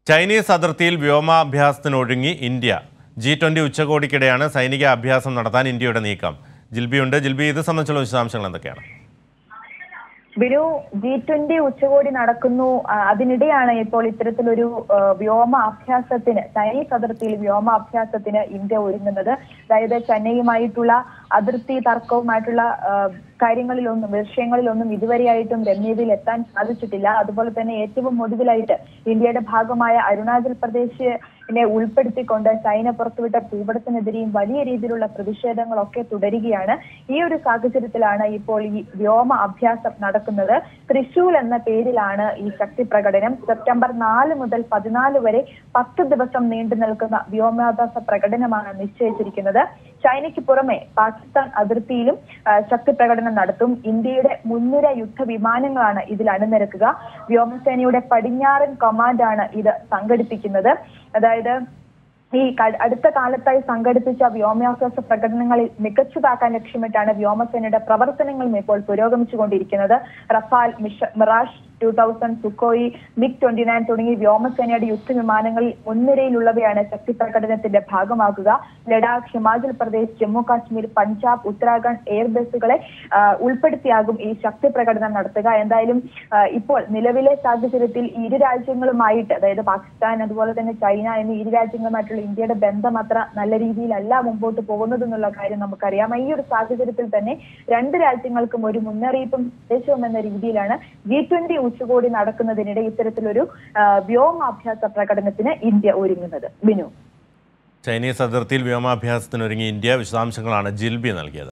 Chinese അതിർത്തിയിൽ വ്യോമാഭ്യാസത്തിനൊഴുങ്ങി India G twenty ഉച്ചകോടിക്കിടെയാണ് സൈനിക അഭ്യാസം നടത്താൻ ഇന്ത്യയുടെ നീക്കം ജിൽബിയുണ്ട് ജിൽബി ഇത് സംബന്ധിച്ചുള്ള വിശദാംശങ്ങൾ എന്തൊക്കെയാണ് ബിനു ജി ട്വന്റി ഉച്ചകോടി നടക്കുന്നു ആ, അതിനിടെയാണ് ഇപ്പോൾ ഇത്തരത്തിലൊരു ആ, വ്യോമ അഭ്യാസത്തിന് ചൈനീസ് അതിർത്തിയിൽ വ്യോമ അഭ്യാസത്തിന് ഇന്ത്യ ഒരുങ്ങുന്നത് അതായത് ചെന്നൈയുമായിട്ടുള്ള അതിർത്തി തർക്കവുമായിട്ടുള്ള ആ, കാര്യങ്ങളിലൊന്നും വിഷയങ്ങളിലൊന്നും ഇതുവരെയായിട്ടും രമ്യതയിൽ എത്താൻ സാധിച്ചിട്ടില്ല അതുപോലെ തന്നെ ഏറ്റവും ഒടുവിലായിട്ട് ഇന്ത്യയുടെ ഭാഗമായ അരുണാചൽ പ്രദേശിനെ ഉൾപ്പെടുത്തിക്കൊണ്ട് ചൈന പുറത്തുവിട്ട ഭൂപടത്തിനെതിരെയും വലിയ രീതിയിലുള്ള പ്രതിഷേധങ്ങളൊക്കെ തുടരുകയാണ് ഈ ഒരു സാഹചര്യത്തിലാണ് ഇപ്പോൾ ഈ വ്യോമ അഭ്യാസം നടക്കുന്നത് തൃശൂൽ എന്ന പേരിലാണ് ഈ ശക്തി പ്രകടനം സെപ്റ്റംബർ നാല് മുതൽ പതിനാല് വരെ പത്ത് ദിവസം നീണ്ടു നിൽക്കുന്ന വ്യോമാഭ്യാസ പ്രകടനമാണ് നിശ്ചയിച്ചിരിക്കുന്നത് ചൈനയ്ക്ക് പുറമെ പാകിസ്ഥാൻ അതിർത്തിയിലും ആ, ശക്തി പ്രകടനം നടത്തും ഇന്ത്യയുടെ മുൻനിര യുദ്ധ വിമാനങ്ങളാണ് ഇതിൽ അണിനിരക്കുക വ്യോമസേനയുടെ പടിഞ്ഞാറൻ കമാൻഡാണ് ഇത് സംഘടിപ്പിക്കുന്നത് അതായത് ഈ ക- അടുത്ത കാലത്തായി സംഘടിപ്പിച്ച വ്യോമാഭ്യാസ പ്രകടനങ്ങളിൽ മികച്ചതാക്കാൻ ലക്ഷ്യമിട്ടാണ് വ്യോമസേനയുടെ പ്രവർത്തനങ്ങളും ഇപ്പോൾ പുരോഗമിച്ചുകൊണ്ടിരിക്കുന്നത് റഫാൽ മിഷ Mirage two thousand Sukhoi MiG twenty nine തുടങ്ങി വ്യോമസേനയുടെ യുദ്ധവിമാനങ്ങളിൽ മുൻനിരയിലുള്ളവയാണ് ശക്തി പ്രകടനത്തിന്റെ ഭാഗമാക്കുക ലഡാക്ക് ഹിമാചൽ പ്രദേശ് ജമ്മു കാശ്മീർ പഞ്ചാബ് ഉത്തരാഖണ്ഡ് എയർബേസുകളെ ആ, ഉൾപ്പെടുത്തിയാകും ഈ ശക്തി പ്രകടനം നടത്തുക എന്തായാലും ആ, ഇപ്പോൾ നിലവിലെ സാഹചര്യത്തിൽ ഇരു രാജ്യങ്ങളുമായിട്ട് അതായത് പാകിസ്ഥാൻ അതുപോലെ തന്നെ ചൈന എന്നീ ഇരു രാജ്യങ്ങളുമായിട്ടുള്ള ഇന്ത്യയുടെ ബന്ധം അത്ര നല്ല രീതിയിലല്ല മുമ്പോട്ട് പോകുന്നത് എന്നുള്ള കാര്യം നമുക്കറിയാം ഈ ഒരു സാഹചര്യത്തിൽ തന്നെ രണ്ട് രാജ്യങ്ങൾക്കും ഒരു മുന്നറിയിപ്പും നിർദ്ദേശവും എന്ന രീതിയിലാണ് ജി ട്വന്റി ഉച്ചകോടി നടക്കുന്നതിനിടെ ഇത്തരത്തിലൊരു ആ, വ്യോമാഭ്യാസ പ്രകടനത്തിന് ഇന്ത്യ ഒരുങ്ങുന്നത് ബിനു ചൈനീസ് അതിർത്തിയിൽ വ്യോമാഭ്യാസത്തിനൊരുങ്ങി ഇന്ത്യ വിശദാംശങ്ങളാണ് ജിൽബി നൽകിയത്